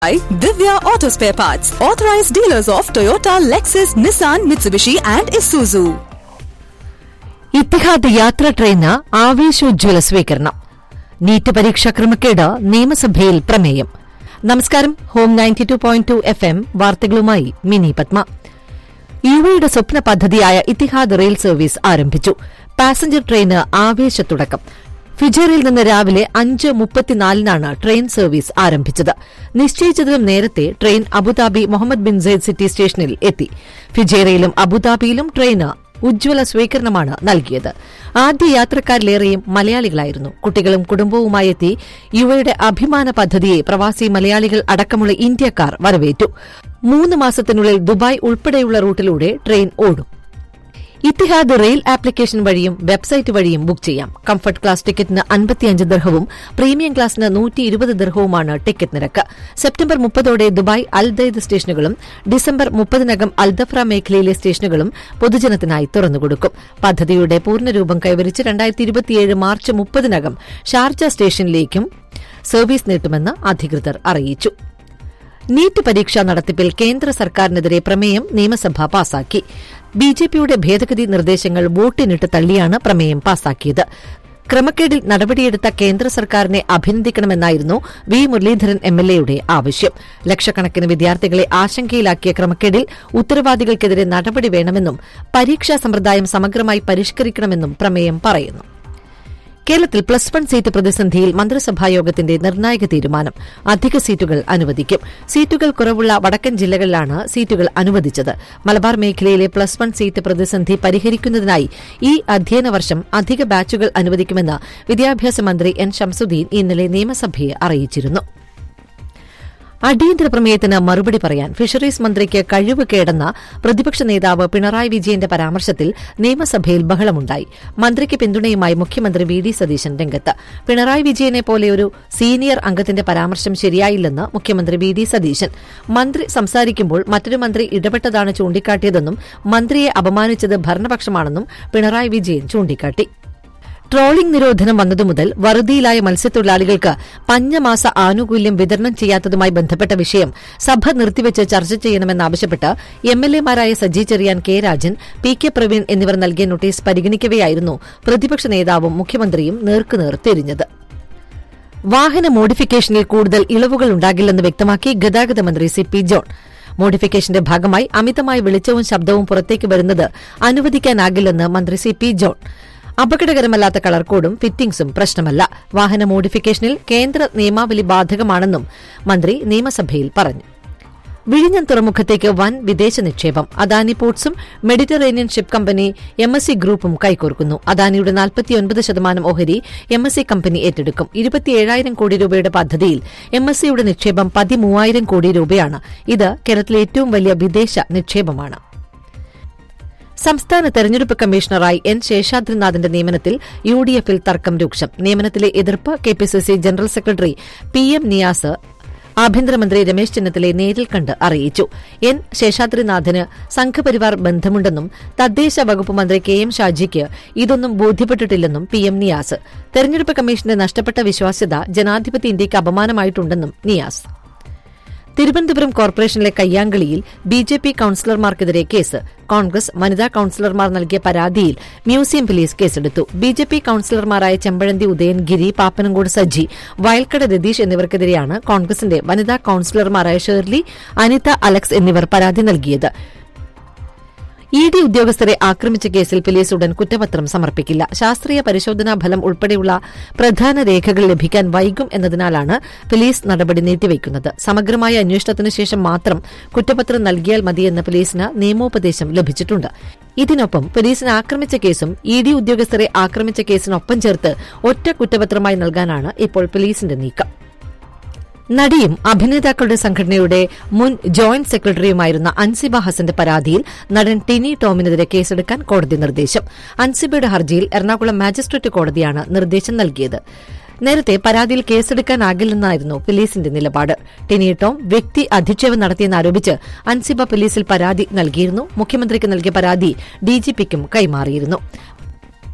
by Divya Auto Spare Parts, authorized dealers of Toyota, Lexus, Nissan, Mitsubishi, and Isuzu. Etihad യാത്രാ ട്രെയിന് ആവേശോജ്വല സ്വീകരണം NEET പരീക്ഷാ ക്രമക്കേട് നിയമസഭയിൽ പ്രമേയം നമസ്കാരം home ninety two point two F M വാർത്തകളുമായി മിനി പത്മ യുവയുടെ സ്വപ്ന പദ്ധതിയായ ഇത്തിഹാദ് റെയിൽ സർവീസ് ആരംഭിച്ചു പാസഞ്ചർ ട്രെയിന് ആവേശത്തുടക്കം ഫിജറിൽ നിന്ന് രാവിലെ അഞ്ച് മുപ്പത്തിനാലിനാണ് ട്രെയിൻ സർവീസ് ആരംഭിച്ചത് നിശ്ചയിച്ചതിലും നേരത്തെ train Abu Dhabi Mohammed bin Zayed city സ്റ്റേഷനിൽ എത്തി ഫിജേറയിലും അബുദാബിയിലും ട്രെയിന് ഉജ്ജ്വല സ്വീകരണമാണ് നൽകിയത് ആദ്യ യാത്രക്കാരിലേറെയും മലയാളികളായിരുന്നു കുട്ടികളും കുടുംബവുമായി എത്തി യുവയുടെ അഭിമാന പദ്ധതിയെ പ്രവാസി മലയാളികൾ അടക്കമുള്ള ഇന്ത്യക്കാർ വരവേറ്റു മൂന്ന് മാസത്തിനുള്ളിൽ ദുബായ് ഉൾപ്പെടെയുള്ള റൂട്ടിലൂടെ ട്രെയിൻ ഓടും ഇത്തിഹാദ് റെയിൽ ആപ്ലിക്കേഷൻ വഴിയും വെബ്സൈറ്റ് വഴിയും ബുക്ക് ചെയ്യാം കംഫർട്ട് ക്ലാസ് ടിക്കറ്റിന് അൻപത്തിയഞ്ച് ദർഹവും പ്രീമിയം ക്ലാസിന് നൂറ്റി ഇരുപത് ദർഹവുമാണ് ടിക്കറ്റ് നിരക്ക് സെപ്റ്റംബർ മുപ്പതോടെ ദുബായ് അൽദൈദ് സ്റ്റേഷനുകളും ഡിസംബർ മുപ്പതിനകം അൽദഫ്ര മേഖലയിലെ സ്റ്റേഷനുകളും പൊതുജനത്തിനായി തുറന്നുകൊടുക്കും പദ്ധതിയുടെ പൂർണ്ണരൂപം കൈവരിച്ച് രണ്ടായിരത്തി ഇരുപത്തിയേഴ് മാർച്ച് മുപ്പതിനകം ഷാർജ സ്റ്റേഷനിലേക്കും സർവീസ് നീട്ടുമെന്ന് അധികൃതർ അറിയിച്ചു നീറ്റ് പരീക്ഷാ നടത്തിപ്പിൽ കേന്ദ്ര സർക്കാരിനെതിരെ പ്രമേയം നിയമസഭ പാസാക്കി ബിജെപിയുടെ ഭേദഗതി നിർദ്ദേശങ്ങൾ വോട്ടിനിട്ട് തള്ളിയാണ് പ്രമേയം പാസാക്കിയത് ക്രമക്കേടിൽ നടപടിയെടുത്ത കേന്ദ്ര സർക്കാരിനെ അഭിനന്ദിക്കണമെന്നായിരുന്നു വി മുരളീധരൻ എംഎൽഎയുടെ ആവശ്യം ലക്ഷക്കണക്കിന് വിദ്യാർത്ഥികളെ ആശങ്കയിലാക്കിയ ക്രമക്കേടിൽ ഉത്തരവാദികൾക്കെതിരെ നടപടി വേണമെന്നും പരീക്ഷാ സമ്പ്രദായം സമഗ്രമായി പരിഷ്കരിക്കണമെന്നും പ്രമേയം പറയുന്നു കേരളത്തിൽ പ്ലസ് വൺ സീറ്റ് പ്രതിസന്ധിയിൽ മന്ത്രിസഭായോഗത്തിന്റെ നിർണായക തീരുമാനം അധിക സീറ്റുകൾ അനുവദിക്കും സീറ്റുകൾ കുറവുള്ള വടക്കൻ ജില്ലകളിലാണ് സീറ്റുകൾ അനുവദിച്ചത് മലബാർ മേഖലയിലെ പ്ലസ് വൺ സീറ്റ് പ്രതിസന്ധി പരിഹരിക്കുന്നതിനായി ഈ അധ്യയന വർഷം അധിക ബാച്ചുകൾ അനുവദിക്കുമെന്ന് വിദ്യാഭ്യാസ മന്ത്രി എൻ ഷംസുദ്ദീൻ ഇന്നലെ നിയമസഭയെ അറിയിച്ചിരുന്നു അടിയന്തര പ്രമേയത്തിന് മറുപടി പറയാൻ ഫിഷറീസ് മന്ത്രിക്ക് കഴിവ് കേടെന്ന പ്രതിപക്ഷ നേതാവ് പിണറായി വിജയന്റെ പരാമർശത്തിൽ നിയമസഭയിൽ ബഹളമുണ്ടായി മന്ത്രിക്ക് പിന്തുണയുമായി മുഖ്യമന്ത്രി വി ഡി സതീശൻ രംഗത്ത് പിണറായി വിജയനെ പോലെ ഒരു സീനിയർ അംഗത്തിന്റെ പരാമർശം ശരിയായില്ലെന്ന് മുഖ്യമന്ത്രി വി ഡി സതീശൻ മന്ത്രി സംസാരിക്കുമ്പോൾ മറ്റൊരു മന്ത്രി ഇടപെട്ടതാണ് ചൂണ്ടിക്കാട്ടിയതെന്നും മന്ത്രിയെ അപമാനിച്ചത് ഭരണപക്ഷമാണെന്നും പിണറായി വിജയൻ ചൂണ്ടിക്കാട്ടി ട്രോളിംഗ് നിരോധനം വന്നതുമുതൽ വറുതിയിലായ മത്സ്യത്തൊഴിലാളികൾക്ക് പഞ്ഞമാസ ആനുകൂല്യം വിതരണം ചെയ്യാത്തതുമായി ബന്ധപ്പെട്ട വിഷയം സഭ നിർത്തിവച്ച് ചർച്ച ചെയ്യണമെന്നാവശ്യപ്പെട്ട് എംഎൽഎമാരായ Saji Cherian K Rajan P K Praveen എന്നിവർ നൽകിയ നോട്ടീസ് പരിഗണിക്കവെയായിരുന്നു പ്രതിപക്ഷ നേതാവും മുഖ്യമന്ത്രിയും നേർക്കുനേർ തിരിഞ്ഞത് വാഹന മോഡിഫിക്കേഷനിൽ കൂടുതൽ ഇളവുകൾ ഉണ്ടാകില്ലെന്ന് വ്യക്തമാക്കി ഗതാഗത മന്ത്രി സി പി ജോൺ മോഡിഫിക്കേഷന്റെ ഭാഗമായി അമിതമായ വെളിച്ചവും ശബ്ദവും പുറത്തേക്ക് വരുന്നത് അനുവദിക്കാനാകില്ലെന്ന് മന്ത്രി സി പി ജോൺ അപകടകരമല്ലാത്ത കളർ കോഡും ഫിറ്റിംഗ്സും പ്രശ്നമല്ല വാഹന മോഡിഫിക്കേഷനിൽ കേന്ദ്ര നിയമാവലി ബാധകമാണെന്നും മന്ത്രി നിയമസഭയിൽ പറഞ്ഞു വിഴിഞ്ഞം തുറമുഖത്തേക്ക് വൻ വിദേശ നിക്ഷേപം അദാനി പോർട്സും Mediterranean ship company M S C ഗ്രൂപ്പും കൈകോർക്കുന്നു അദാനിയുടെ നാൽപ്പത്തിയൊൻപത് ശതമാനം ഓഹരി എം എസ് സി കമ്പനി ഏറ്റെടുക്കും ഇരുപത്തിയേഴായിരം കോടി രൂപയുടെ പദ്ധതിയിൽ എം എസ് സിയുടെ നിക്ഷേപം പതിമൂവായിരം കോടി രൂപയാണ് ഇത് കേരളത്തിലെ ഏറ്റവും വലിയ വിദേശ നിക്ഷേപമാണ് സംസ്ഥാന തെരഞ്ഞെടുപ്പ് കമ്മീഷണറായി എൻ ശേഷാദ്രിനാഥിന്റെ നിയമനത്തിൽ യു ഡി എഫിൽ തർക്കം രൂക്ഷം നിയമനത്തിലെ എതിർപ്പ് K P C C general secretary P M Niyas ആഭ്യന്തരമന്ത്രി രമേശ് ചെന്നിത്തലയെ നേരിൽ കണ്ട് അറിയിച്ചു എൻ ശേഷാദ്രിനാഥിന് സംഘപരിവാർ ബന്ധമുണ്ടെന്നും തദ്ദേശ വകുപ്പ് മന്ത്രി കെ എം ഷാജിക്ക് ഇതൊന്നും ബോധ്യപ്പെട്ടിട്ടില്ലെന്നും പി എം നിയാസ് തെരഞ്ഞെടുപ്പ് കമ്മീഷന്റെ നഷ്ടപ്പെട്ട വിശ്വാസ്യത ജനാധിപത്യ ഇന്ത്യയ്ക്ക് അപമാനമായിട്ടുണ്ടെന്നും നിയാസ് തിരുവനന്തപുരം കോർപ്പറേഷനിലെ കയ്യാങ്കളിയിൽ ബി ജെ പി കൌൺസിലർമാർക്കെതിരെ കേസ് കോൺഗ്രസ് വനിതാ കൌൺസിലർമാർ നൽകിയ പരാതിയിൽ മ്യൂസിയം പോലീസ് കേസെടുത്തു ബി ജെ പി കൌൺസിലർമാരായ ചെമ്പഴന്തി ഉദയൻഗിരി പാപ്പനംകോട് സജ്ജി വയൽക്കട രതീഷ് എന്നിവർക്കെതിരെയാണ് കോൺഗ്രസിന്റെ വനിതാ കൌൺസിലർമാരായ ഷേർലി അനിത അലക്സ് എന്നിവർ പരാതി നൽകിയത് ഇ ഡി ഉദ്യോഗസ്ഥരെ ആക്രമിച്ച കേസിൽ പോലീസ് ഉടൻ കുറ്റപത്രം സമർപ്പിക്കില്ല ശാസ്ത്രീയ പരിശോധനാ ഫലം ഉൾപ്പെടെയുള്ള പ്രധാന രേഖകൾ ലഭിക്കാൻ വൈകും എന്നതിനാലാണ് പോലീസ് നടപടി നീട്ടിവയ്ക്കുന്നത് സമഗ്രമായ അന്വേഷണത്തിന് ശേഷം മാത്രം കുറ്റപത്രം നൽകിയാൽ മതിയെന്ന് പോലീസിന് നിയമോപദേശം ലഭിച്ചിട്ടുണ്ട് ഇതിനൊപ്പം പോലീസിനെ ആക്രമിച്ച കേസും ഇ ഡി ഉദ്യോഗസ്ഥരെ ആക്രമിച്ച കേസിനൊപ്പം ചേർത്ത് ഒറ്റ കുറ്റപത്രമായി നൽകാനാണ് ഇപ്പോൾ പോലീസിന്റെ നീക്കം നടിയും അഭിനേതാക്കളുടെ സംഘടനയുടെ മുൻ ജോയിന്റ് സെക്രട്ടറിയുമായിരുന്ന അൻസിബ ഹസന്റെ പരാതിയിൽ നടൻ ടിനി ടോമിനെതിരെ കേസെടുക്കാൻ കോടതി നിർദ്ദേശം അൻസിബയുടെ ഹർജിയിൽ എറണാകുളം മാജിസ്ട്രേറ്റ് കോടതിയാണ് നിർദ്ദേശം നൽകിയത് നേരത്തെ പരാതിയിൽ കേസെടുക്കാനാകില്ലെന്നായിരുന്നു പോലീസിന്റെ നിലപാട് ടിനി ടോം വ്യക്തി അധിക്ഷേപം നടത്തിയെന്നാരോപിച്ച് അൻസിബ പോലീസിൽ പരാതി നൽകിയിരുന്നു മുഖ്യമന്ത്രിക്ക് നൽകിയ പരാതി ഡിജിപിക്കും കൈമാറിയിരുന്നു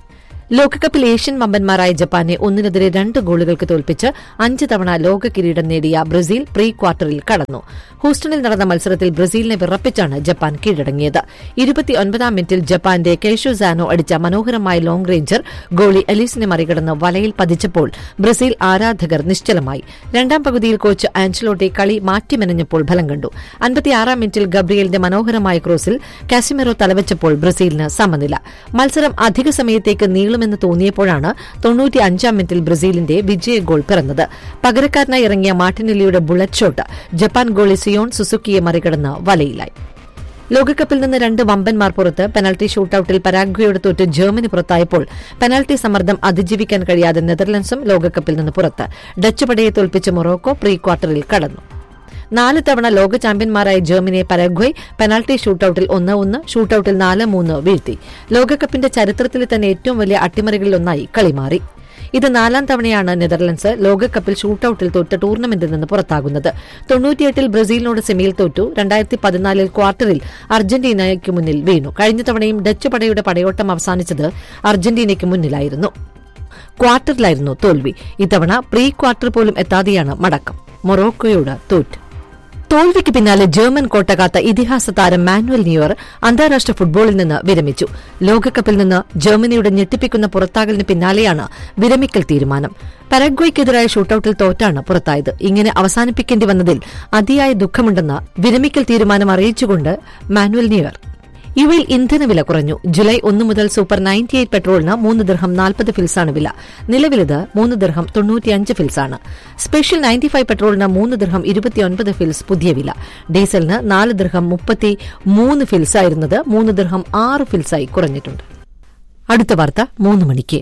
ലോകകപ്പിൽ ഏഷ്യൻ വമ്പന്മാരായ ജപ്പാനെ ഒന്നിനെതിരെ രണ്ട് ഗോളുകൾക്ക് തോൽപ്പിച്ച് അഞ്ച് തവണ ലോക കിരീടം നേടിയ ബ്രസീൽ പ്രീ ക്വാർട്ടറിൽ കടന്നു ഹൂസ്റ്റണിൽ നടന്ന മത്സരത്തിൽ ബ്രസീലിനെ വിറപ്പിച്ചാണ് ജപ്പാൻ കീഴടങ്ങിയത് ഇരുപത്തിയൊൻപതാം മിനിറ്റിൽ ജപ്പാന്റെ കേഷു സാനോ അടിച്ച മനോഹരമായ ലോങ് റേഞ്ചർ ഗോളി എലീസിനെ മറികടന്ന് വലയിൽ പതിച്ചപ്പോൾ ബ്രസീൽ ആരാധകർ നിശ്ചലമായി രണ്ടാം പകുതിയിൽ കോച്ച് ആഞ്ചലോട്ടി കളി മാറ്റിമെനഞ്ഞപ്പോൾ ഫലം കണ്ടു അൻപത്തിയാറാം മിനിറ്റിൽ ഗബ്രിയലിന്റെ മനോഹരമായ ക്രോസിൽ കാസിമെറോ തലവെച്ചപ്പോൾ ബ്രസീലിന് സമനില മത്സരം അധിക സമയത്തേക്ക് നീളുമെന്ന് തോന്നിയപ്പോഴാണ് തൊണ്ണൂറ്റി അഞ്ചാം മിനിറ്റിൽ ബ്രസീലിന്റെ വിജയ ഗോൾ പിറന്നത് പകരക്കാരനായി ഇറങ്ങിയ മാർട്ടിനെല്ലിയുടെ bullet shot Japan goalie Zion സുസുക്കിയെ മറികടന്ന് വലയിലായി ലോകകപ്പിൽ നിന്ന് രണ്ട് വമ്പന്മാർ പുറത്ത് പെനൽറ്റി ഷൂട്ടൌട്ടിൽ പരാഗ്വയോട് തോറ്റ് ജർമ്മനി പുറത്തായപ്പോൾ പെനൽറ്റി സമ്മർദ്ദം അതിജീവിക്കാൻ കഴിയാതെ നെതർലൻഡ്സും ലോകകപ്പിൽ നിന്ന് പുറത്ത് ഡച്ച് പടയെ തോൽപ്പിച്ച് മൊറോക്കോ പ്രീ ക്വാർട്ടറിൽ കടന്നു നാല് തവണ ലോക ചാമ്പ്യന്മാരായ ജർമ്മനിയെ പരാഗ്വയ് പെനാൽറ്റി ഷൂട്ടൌട്ടിൽ ഒന്ന് ഒന്ന് ഷൂട്ടൌട്ടിൽ നാല് മൂന്ന് വീഴ്ത്തി ലോകകപ്പിന്റെ ചരിത്രത്തിലെ തന്നെ ഏറ്റവും വലിയ അട്ടിമറികളിലൊന്നായി കളി മാറി ഇത് നാലാം തവണയാണ് നെതർലൻഡ്സ് ലോകകപ്പിൽ ഷൂട്ടൌട്ടിൽ തോറ്റ ടൂർണമെന്റിൽ നിന്ന് പുറത്താകുന്നത് തൊണ്ണൂറ്റിയെട്ടിൽ ബ്രസീലിനോട് സെമിയിൽ തോറ്റു രണ്ടായിരത്തി പതിനാലിൽ ക്വാർട്ടറിൽ അർജന്റീനയ്ക്ക് മുന്നിൽ വീണു കഴിഞ്ഞ തവണയും ഡച്ച് പടയുടെ പടയോട്ടം അവസാനിച്ചത് അർജന്റീനയ്ക്ക് മുന്നിലായിരുന്നു ക്വാർട്ടറിലായിരുന്നു തോൽവി ഇത്തവണ പ്രീ ക്വാർട്ടർ പോലും എത്താതെയാണ് മടക്കം മൊറോക്കോയോട് തോറ്റു തോൽവിക്ക് പിന്നാലെ ജർമ്മൻ കോട്ടകാത്ത ഇതിഹാസ താരം മാനുവൽ ന്യൂയർ അന്താരാഷ്ട്ര ഫുട്ബോളിൽ നിന്ന് വിരമിച്ചു ലോകകപ്പിൽ നിന്ന് ജർമ്മനിയുടെ ഞെട്ടിപ്പിക്കുന്ന പുറത്താകലിന് പിന്നാലെയാണ് വിരമിക്കൽ തീരുമാനം പരഗ്വയ്ക്കെതിരായ ഷൂട്ടൌട്ടിൽ തോറ്റാണ് പുറത്തായത് ഇങ്ങനെ അവസാനിപ്പിക്കേണ്ടി വന്നതിൽ അതിയായ ദുഃഖമുണ്ടെന്ന് വിരമിക്കൽ തീരുമാനം അറിയിച്ചുകൊണ്ട് മാനുവൽ ന്യൂയർ ഇവയിൽ ഇന്ധനവില കുറഞ്ഞു ജൂലൈ ഒന്ന് മുതൽ സൂപ്പർ നയൻറ്റി എയ്റ്റ് പെട്രോളിന് മൂന്ന് ദിർഹം നാൽപ്പത് ഫിൽസാണ് വില നിലവിലിത് മൂന്ന് ദിർഹം തൊണ്ണൂറ്റിയഞ്ച് ഫിൽസാണ് സ്പെഷ്യൽ നയൻറ്റി ഫൈവ് പെട്രോളിന് മൂന്ന് ദിർഹം ഇരുപത്തിയൊൻപത് ഫിൽസ് പുതിയ വില ഡീസലിന് നാല് ദിർഹം മുപ്പത്തി മൂന്ന് ഫിൽസായിരുന്നത് മൂന്ന് ദിർഹം ആറ് ഫിൽസായി കുറഞ്ഞിട്ടുണ്ട് അടുത്ത വാർത്ത മൂന്ന് മണിക്ക്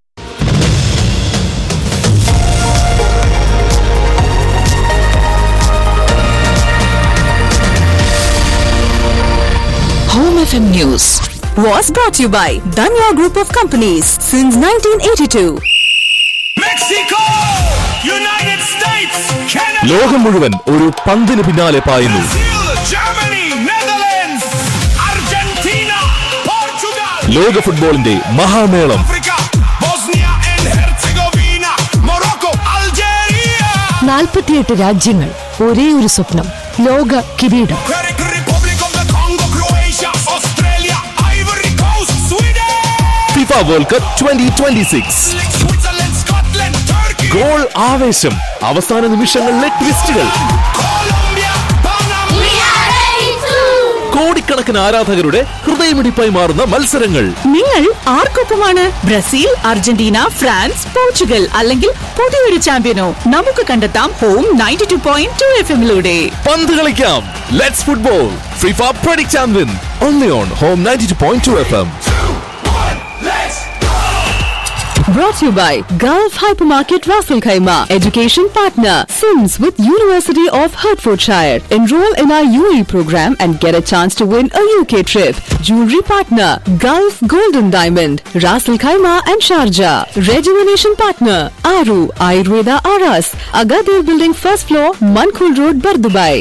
Home FM News was brought to you by Danya Group of Companies since 1982. Mexico! United States! Canada! ലോകം മുഴുവൻ ഒരു പന്തിന് പിന്നാലെ പായുന്നു Brazil! Germany! Netherlands! Argentina! Portugal! ലോക ഫുട്ബോളിന്റെ മഹാമേളം Africa! Bosnia and Herzegovina! Morocco! Algeria! നാൽപ്പത്തിയെട്ട് രാജ്യങ്ങൾ ഒരേ ഒരു സ്വപ്നം ലോക കിരീടം Czech Republic of the Congo! Croatia! Australia! Ivory Coast! Sweden! FIFA world cup twenty twenty six Switzerland! Scotland! Turkey! Goal ആവേശം അവസാന നിമിഷങ്ങളിലെ ട്വിസ്റ്റുകൾ Colombia! Panama! കോടിക്കണക്കിന് ആരാധകരുടെ ഹൃദയമിടിപ്പായി മാറുന്ന മത്സരങ്ങൾ നിങ്ങൾ ആർക്കൊപ്പമാണ് ബ്രസീൽ അർജന്റീന ഫ്രാൻസ് പോർച്ചുഗൽ അല്ലെങ്കിൽ പുതിയൊരു ചാമ്പ്യനോ നമുക്ക് കണ്ടെത്താം home ninety two point two F എമ്മിലൂടെ പന്ത് കളിക്കാം let's football FIFA predict champion only on home ninety two point two F M Let's Brought to you by Gulf Hypermarket Raffle Khaima, education partner, Sims with University of Hertfordshire. Enroll in our UAE program and get a chance to win a UK trip. Jewelry partner, Gulf Golden Diamond, Raffle Khaima and Sharjah. Rejuvenation partner, Aru Ayurveda Aras, Agadir Building first floor, Mankul Road, Bardubai.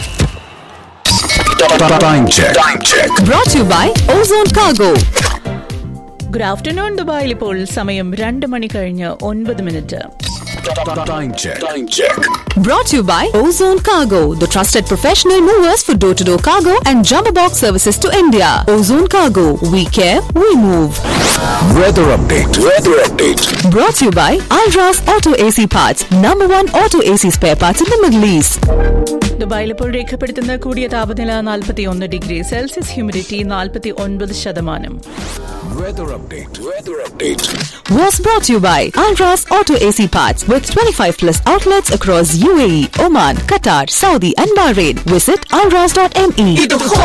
Time check. Time check. Brought to you by Ozone Cargo. Good afternoon ദുബായിൽ ഇപ്പോൾ സമയം രണ്ട് മണി കഴിഞ്ഞ് ഒൻപത് minute Time check. Time check. Brought to you by Ozone Cargo, the trusted professional movers for door to door cargo and jumbo box services to India. Ozone Cargo, we care, we move. Weather update. Weather update. Brought to you by Alras Auto AC Parts, number one auto AC spare parts in the Middle East. ദുബായിൽ ഇപ്പോൾ രേഖപ്പെടുത്തുന്ന കൂടിയ താപനില നാൽപ്പത്തി ഒന്ന് degree Celsius humidity നാൽപ്പത്തി ഒൻപത് ശതമാനം Weather update. Weather update. Was brought to you by Alras Auto AC Parts with 25 plus outlets across UAE, Oman, Qatar, Saudi, and Bahrain. Visit alras.me.